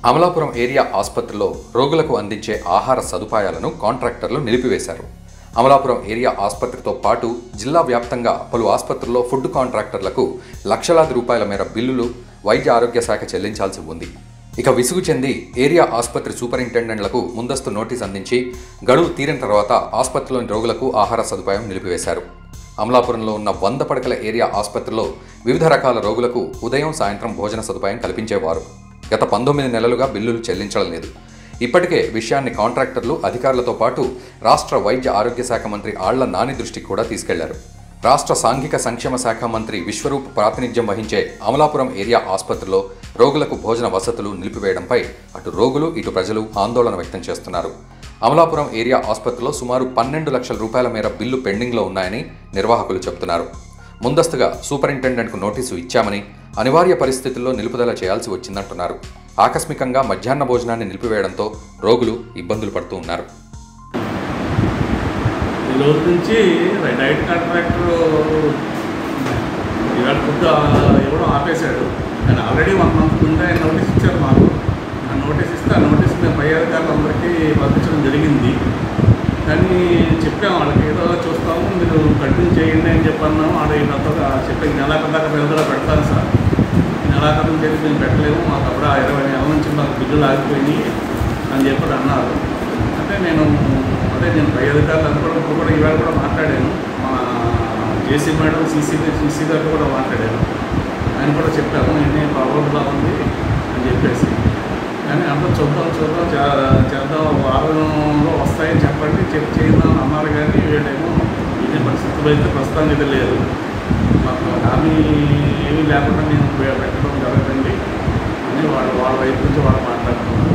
Amalapuram area ఆసుపత్రిలో రోగులకు అందించే ఆహార సదుపాయాలను కాంట్రాక్టర్లు నిలిపివేశారు అమలాపురం ఏరియా ఆసుపత్రితో పాటు జిల్లా వ్యాప్తంగా పలు ఆసుపత్రుల్లో ఫుడ్ కాంట్రాక్టర్లకు లక్షలాది రూపాయల మేర బిల్లులు వైద్య ఆరోగ్య శాఖ చెల్లించాల్సి ఉంది ఇక విసుగు చెంది ఏరియా ఆసుపత్రి సూపరింటెండెంట్లకు ముందస్తు నోటీస్ అందించి గడువు తీరిన తర్వాత ఆసుపత్రిలోని రోగులకు ఆహార సదుపాయం నిలిపివేశారు అమలాపురంలో ఉన్న వంద పడకల ఏరియా ఆసుపత్రిలో వివిధ రకాల రోగులకు ఉదయం సాయంత్రం భోజన సదుపాయం కల్పించేవారు గత పంతొమ్మిది నెలలుగా బిల్లులు చెల్లించడం లేదు ఇప్పటికే విషయాన్ని కాంట్రాక్టర్లు అధికారులతో పాటు రాష్ట్ర వైద్య ఆరోగ్య శాఖ మంత్రి ఆళ్ల నాని దృష్టికి కూడా తీసుకెళ్లారు రాష్ట్ర సాంఘిక సంక్షేమ శాఖ మంత్రి విశ్వరూప్ ప్రాతినిధ్యం వహించే అమలాపురం ఏరియా ఆసుపత్రిలో రోగులకు భోజన వసతులు నిలిపివేయడంపై అటు రోగులు ఇటు ప్రజలు ఆందోళన వ్యక్తం చేస్తున్నారు అమలాపురం ఏరియా ఆసుపత్రిలో సుమారు పన్నెండు లక్షల రూపాయల మేర బిల్లు పెండింగ్లో ఉన్నాయని నిర్వాహకులు చెబుతున్నారు ముందస్తుగా సూపరింటెండెంట్కు నోటీసు ఇచ్చామని అనివార్య పరిస్థితుల్లో నిలుపుదల చేయాల్సి వచ్చిందంటున్నారు ఆకస్మికంగా మధ్యాహ్న భోజనాన్ని నిలిపివేయడంతో రోగులు ఇబ్బందులు పడుతూ ఉన్నారు ఈ రోజు నుంచి డైట్ కాంట్రాక్టర్ ఇవాళ ఫుడ్ ఇవ్వడం ఆపేశాడు కానీ ఆల్రెడీ వన్ మంత్ ముందే ఆయన నోటీస్ ఇచ్చారు మాకు ఆ నోటీస్ ఇస్తే ఆ నోటీస్ మేము పై అధికారులందరికీ పంపించడం జరిగింది కానీ చెప్పాము వాళ్ళకి ఏదో చూస్తాము మీరు కంటిన్యూ చేయండి అని చెప్పన్నాము ఆడ వీళ్ళంతా చెప్పి నెలాఖరు దాకా పెరుగుదల పెడతాను సార్ ఈ నెలాఖరు చేసి మేము పెట్టలేము మాకు అప్పుడు ఆ ఇరవై నెలల నుంచి మాకు బిల్లులు ఆగిపోయినాయి అని చెప్పి అన్నారు అంటే నేను అదే నేను పై అధికారులు అందరూ ఇప్పుడు కూడా ఈవేళ కూడా మాట్లాడాను మా జేసీ మేడం సీసీ సీసీ గారితో కూడా మాట్లాడాను ఆయన కూడా చెప్పాను నేను ప్రాబ్లంలా ఉంది అని చెప్పేసి కానీ అందరూ చూద్దాం చూద్దాం చే- చేద్దాం వారంలో వస్తాయని చెప్పండి చెక్ చేద్దాం అన్నారు కానీ వీళ్ళేమో ఇదే పరిస్థితులు అయితే ప్రస్తుతానికి ఇది లేదు మాకు హామీ ఏమీ లేకుండా నేను పెట్టడం జరగదండి అని వాళ్ళు వాళ్ళ వైపు నుంచి వాళ్ళు మాట్లాడుతున్నారు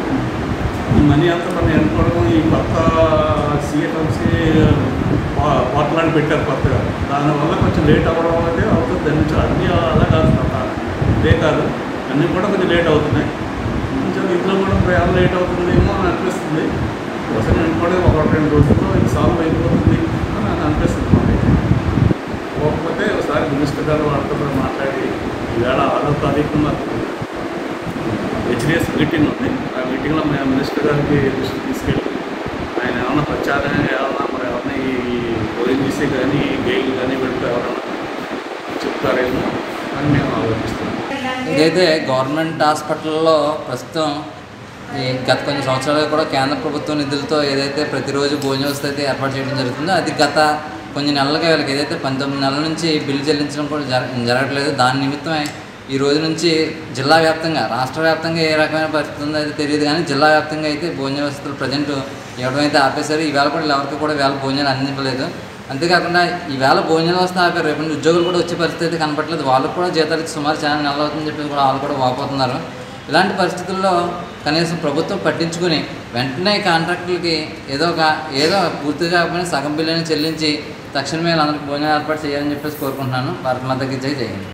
ఈ మనీ అంతా మనం అనుకోవడం ఈ కొత్త సిఎఫ్ఎంసీ పోర్టల్ అని పెట్టారు కొత్తగా దానివల్ల కొంచెం లేట్ అవ్వడం అయితే అవుతుంది దాని నుంచి అన్నీ అలా కాదు తప్ప ఇదే కాదు అన్నీ కూడా కొంచెం లేట్ అవుతున్నాయి కొంచెం ఇంట్లో కూడా ప్రయాణం లేట్ అవుతుందేమో అని అనిపిస్తుంది ఒకసారి నేను కూడా ఒక రెండు రోజుల్లో ఇది సాల్వ్ అయిపోతుంది అని నాకు అనిపిస్తుంది మాకైతే పోకపోతే ఒకసారి మినిస్టర్ గారు వాళ్ళతో కూడా మాట్లాడి ఈవేళ ఆరో తారీఖు నాకు హెచ్డిఎస్ మీటింగ్ ఉంది ఆ మీటింగ్లో మేము మినిస్టర్ గారికి దృష్టికి తీసుకెళ్ళి ఆయన ఏమైనా ప్రచారం ఏమన్నా మరి ఎవరిని ఓఎన్జీసీ కానీ గెయిల్ కానీ పెడితే ఎవరైనా చెప్తారేమో అని మేము ఆలోచిస్తున్నాం ఇదైతే గవర్నమెంట్ హాస్పిటల్లో ప్రస్తుతం ఈ గత కొన్ని సంవత్సరాలుగా కూడా కేంద్ర ప్రభుత్వ నిధులతో ఏదైతే ప్రతిరోజు భోజన వసతి అయితే ఏర్పాటు చేయడం జరుగుతుందో అది గత కొన్ని నెలలుగా వీళ్ళకి ఏదైతే పంతొమ్మిది నెలల నుంచి బిల్లు చెల్లించడం కూడా జర జరగట్లేదు దాని నిమిత్తమే ఈ రోజు నుంచి జిల్లా వ్యాప్తంగా రాష్ట్ర వ్యాప్తంగా ఏ రకమైన పరిస్థితి ఉందో అయితే తెలియదు కానీ జిల్లా వ్యాప్తంగా అయితే భోజన వసతులు ప్రజెంట్ ఇవ్వడం అయితే ఆపేశారు ఈవేళ కూడా ఎవరికి కూడా వేళ భోజనాలు అందించలేదు అంతేకాకుండా ఈవేళ భోజనాలు వస్తే ఆపారు రేపు నుంచి ఉద్యోగులు కూడా వచ్చే పరిస్థితి అయితే కనపట్లేదు వాళ్ళకు కూడా జీతాలు ఇచ్చి సుమారు చాలా నెలలు అవుతుందని చెప్పి కూడా వాళ్ళు కూడా వాపోతున్నారు ఇలాంటి పరిస్థితుల్లో కనీసం ప్రభుత్వం పట్టించుకుని వెంటనే కాంట్రాక్టులకి ఏదో ఒక ఏదో పూర్తిగా కాకపోయినా సగం బిల్లుని చెల్లించి తక్షణమే వీళ్ళందరికీ భోజనం ఏర్పాటు చేయాలని చెప్పేసి కోరుకుంటున్నాను భారత మాతకి జై జై హింద్